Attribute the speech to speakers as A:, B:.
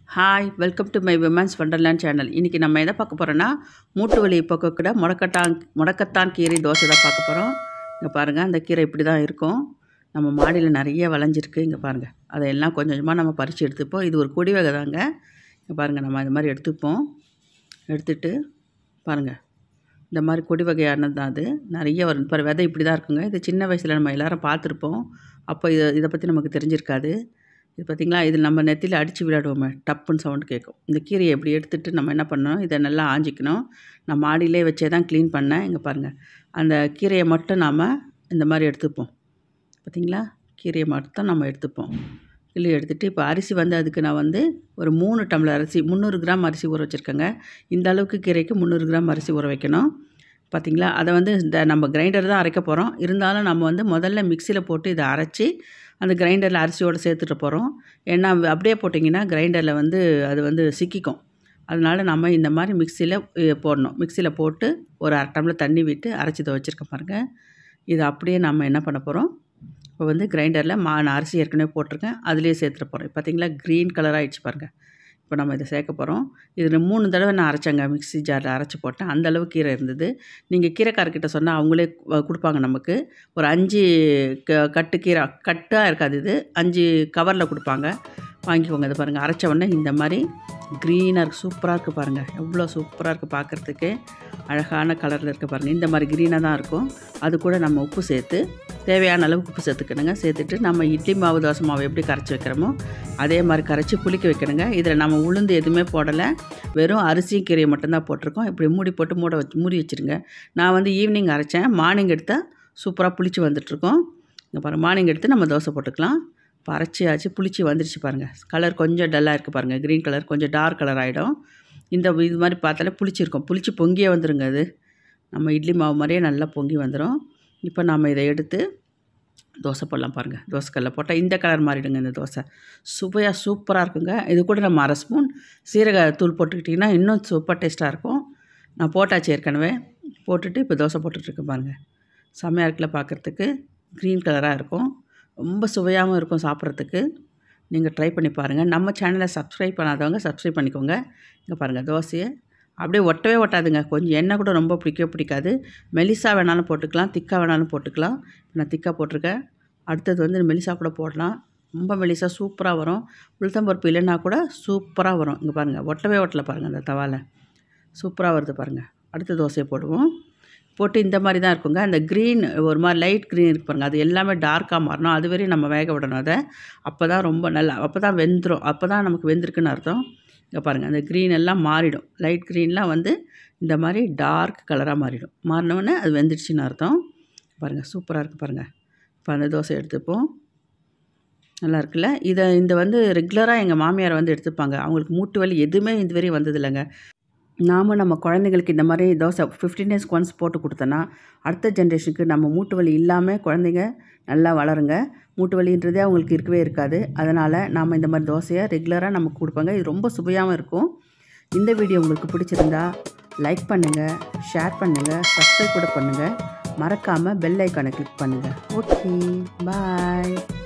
A: hi welcome to my women's wonderland channel இன்றைக்கி நம்ம எதை பார்க்க போகிறோன்னா மூட்டு வலி போக்கக்கூட முடக்கட்டான் முடக்கத்தான் கீரை தோசை தான் பார்க்க போகிறோம் இங்கே பாருங்கள் அந்த கீரை இப்படி தான் இருக்கும் நம்ம மாடியில் நிறைய விளைஞ்சிருக்கு இங்கே பாருங்கள் அதையெல்லாம் கொஞ்சம் கொஞ்சமாக நம்ம பறித்து எடுத்துப்போம் இது ஒரு கொடி வகை தாங்க இங்கே பாருங்கள் நம்ம இது மாதிரி எடுத்துப்போம் எடுத்துட்டு பாருங்கள் இந்த மாதிரி கொடி வகையானது தான் அது நிறைய வரும் இப்போ விதை இப்படி தான் இருக்குங்க இது சின்ன வயசில் நம்ம எல்லாரும் பார்த்துருப்போம் அப்போ இதை இதை பற்றி நமக்கு தெரிஞ்சிருக்காது இது பார்த்திங்களா இது நம்ம நெத்தியில் அடித்து விளையாடுவோமே டப்புன்னு சவுண்டு கேட்கும் இந்த கீரையை எப்படி எடுத்துகிட்டு நம்ம என்ன பண்ணணும் இதை நல்லா ஆஞ்சிக்கணும் நான் மாடியிலே வச்சே தான் க்ளீன் பண்ணேன் இங்கே பாருங்கள் அந்த கீரையை மட்டும் நாம் இந்த மாதிரி எடுத்துப்போம் பார்த்திங்களா கீரையை மட்டும் நம்ம எடுத்துப்போம் கிள்ளி எடுத்துகிட்டு இப்போ அரிசி வந்து அதுக்கு நான் வந்து ஒரு மூணு டம்ளர் அரிசி முந்நூறு கிராம் அரிசி ஊற வச்சுருக்கேங்க இந்த அளவுக்கு கீரைக்கு முந்நூறு கிராம் அரிசி ஊற வைக்கணும் பார்த்திங்களா அதை வந்து இந்த நம்ம கிரைண்டர் தான் அரைக்க போகிறோம் இருந்தாலும் நம்ம வந்து முதல்ல மிக்சியில் போட்டு இதை அரைச்சி அந்த கிரைண்டரில் அரிசியோடு சேர்த்துட்டு போகிறோம் ஏன்னா அப்படியே போட்டிங்கன்னா கிரைண்டரில் வந்து அது வந்து சிக்கிக்கும் அதனால நம்ம இந்த மாதிரி மிக்சியில் போடணும் மிக்சியில் போட்டு ஒரு அரை டம்ளர் தண்ணி விட்டு அரைச்சி இதை வச்சுருக்கேன் பாருங்கள் இது அப்படியே நம்ம என்ன பண்ண போகிறோம் இப்போ வந்து கிரைண்டரில் மா நான் அரிசி ஏற்கனவே போட்டிருக்கேன் அதுலேயே சேர்த்துட்டு போகிறேன் பார்த்தீங்களா க்ரீன் கலர் ஆகிடுச்சு பாருங்கள் இப்போ நம்ம இதை சேர்க்க போகிறோம் இதில் மூணு தடவை நான் அரைச்சேங்க மிக்ஸி ஜாரில் அரைச்சி போட்டேன் அந்த அளவு கீரை இருந்தது நீங்கள் கீரைக்காரர்கிட்ட சொன்னால் அவங்களே கு- கொடுப்பாங்க நமக்கு ஒரு அஞ்சு க கட்டு கீரை கட்டாக இருக்காது இது அஞ்சு கவரில் கொடுப்பாங்க வாங்கிக்கோங்க இது பாருங்கள் அரைச்ச உடனே இந்த மாதிரி க்ரீனாக இருக்குது சூப்பராக இருக்குது பாருங்கள் எவ்வளோ சூப்பராக இருக்குது பார்க்குறதுக்கு அழகான கலரில் இருக்குது பாருங்கள் இந்த மாதிரி க்ரீனாக தான் இருக்கும் அது கூட நம்ம உப்பு சேர்த்து தேவையான அளவுக்கு உப்பு சேர்த்துக்கணுங்க சேர்த்துட்டு நம்ம இட்லி மாவு தோசை மாவு எப்படி கரைச்சி வைக்கிறோமோ அதே மாதிரி கரைச்சி புளிக்க வைக்கணுங்க இதில் நம்ம உளுந்து எதுவுமே போடலை வெறும் அரிசியும் கீரையை மட்டும்தான் போட்டிருக்கோம் இப்படி மூடி போட்டு மூட வச்சு மூடி வச்சுருங்க நான் வந்து ஈவினிங் அரைச்சேன் மார்னிங் எடுத்தால் சூப்பராக புளிச்சு வந்துட்டுருக்கோம் இங்கே பாருங்கள் மார்னிங் எடுத்து நம்ம தோசை போட்டுக்கலாம் இப்போ அரைச்சியாச்சு புளிச்சு வந்துருச்சு பாருங்கள் கலர் கொஞ்சம் டல்லாக இருக்குது பாருங்கள் க்ரீன் கலர் கொஞ்சம் டார்க் கலர் ஆகிடும் இந்த இது மாதிரி பார்த்தாலே புளிச்சிருக்கும் புளிச்சு பொங்கியே வந்துருங்க அது நம்ம இட்லி மாவு மாதிரியே நல்லா பொங்கி வந்துடும் இப்போ நாம் இதை எடுத்து தோசை போடலாம் பாருங்கள் தோசைக்கல்ல போட்டால் இந்த கலர் மாறிடுங்க இந்த தோசை சுவையாக சூப்பராக இருக்குங்க இது கூட நம்ம அரை ஸ்பூன் சீரக தூள் போட்டுக்கிட்டிங்கன்னா இன்னும் சூப்பர் டேஸ்ட்டாக இருக்கும் நான் போட்டாச்சு ஏற்கனவே போட்டுட்டு இப்போ தோசை போட்டுட்ருக்கேன் பாருங்கள் செம்மையாக இருக்குல்ல பார்க்குறதுக்கு க்ரீன் கலராக இருக்கும் ரொம்ப சுவையாகவும் இருக்கும் சாப்பிட்றதுக்கு நீங்கள் ட்ரை பண்ணி பாருங்கள் நம்ம சேனலை சப்ஸ்கிரைப் பண்ணாதவங்க சப்ஸ்கிரைப் பண்ணிக்கோங்க இங்கே பாருங்கள் தோசையை அப்படியே ஒட்டவே ஒட்டாதுங்க கொஞ்சம் எண்ணெய் கூட ரொம்ப பிடிக்கவே பிடிக்காது மெலிசா வேணாலும் போட்டுக்கலாம் திக்காக வேணாலும் போட்டுக்கலாம் நான் திக்காக போட்டிருக்கேன் அடுத்தது வந்து மெலிசா கூட போடலாம் ரொம்ப மெலிசா சூப்பராக வரும் உளுத்தம்பருப்பு இல்லைன்னா கூட சூப்பராக வரும் இங்கே பாருங்கள் ஒட்டவே ஒட்டலை பாருங்கள் அந்த தவாவில் சூப்பராக வருது பாருங்கள் அடுத்த தோசையை போடுவோம் போட்டு இந்த மாதிரி தான் இருக்குங்க அந்த க்ரீன் ஒரு மாதிரி லைட் க்ரீன் இருக்கு பாருங்கள் அது எல்லாமே டார்க்காக மாறணும் அது வரையும் நம்ம வேக விடணும் அதை அப்போ தான் ரொம்ப நல்லா அப்போ தான் வெந்துடும் அப்போ தான் நமக்கு வெந்திருக்குன்னு அர்த்தம் இங்கே பாருங்கள் அந்த க்ரீன் எல்லாம் மாறிடும் லைட் க்ரீன்லாம் வந்து இந்த மாதிரி டார்க் கலராக மாறிடும் மாறினோடனே அது வெந்துடுச்சுன்னு அர்த்தம் பாருங்கள் சூப்பராக இருக்குது பாருங்கள் இப்போ அந்த தோசை எடுத்துப்போம் நல்லா இருக்குல்ல இதை இந்த வந்து ரெகுலராக எங்கள் மாமியார் வந்து எடுத்துப்பாங்க அவங்களுக்கு மூட்டு வலி எதுவுமே இதுவரையும் வந்தது இல்லைங்க நாம நம்ம குழந்தைங்களுக்கு இந்த மாதிரி தோசை ஃபிஃப்டீன் டேஸ்க்கு ஒன்ஸ் போட்டு கொடுத்தோன்னா அடுத்த ஜென்ரேஷனுக்கு நம்ம மூட்டு வலி இல்லாமல் குழந்தைங்க நல்லா வளருங்க மூட்டு வலின்றதே அவங்களுக்கு இருக்கவே இருக்காது அதனால் நாம் இந்த மாதிரி தோசையை ரெகுலராக நமக்கு கொடுப்பாங்க இது ரொம்ப சுவையாகவும் இருக்கும் இந்த வீடியோ உங்களுக்கு பிடிச்சிருந்தா லைக் பண்ணுங்கள் ஷேர் பண்ணுங்கள் சப்ஸ்கிரைப் கூட பண்ணுங்கள் மறக்காமல் பெல் ஐக்கானை கிளிக் பண்ணுங்கள் ஓகே பாய்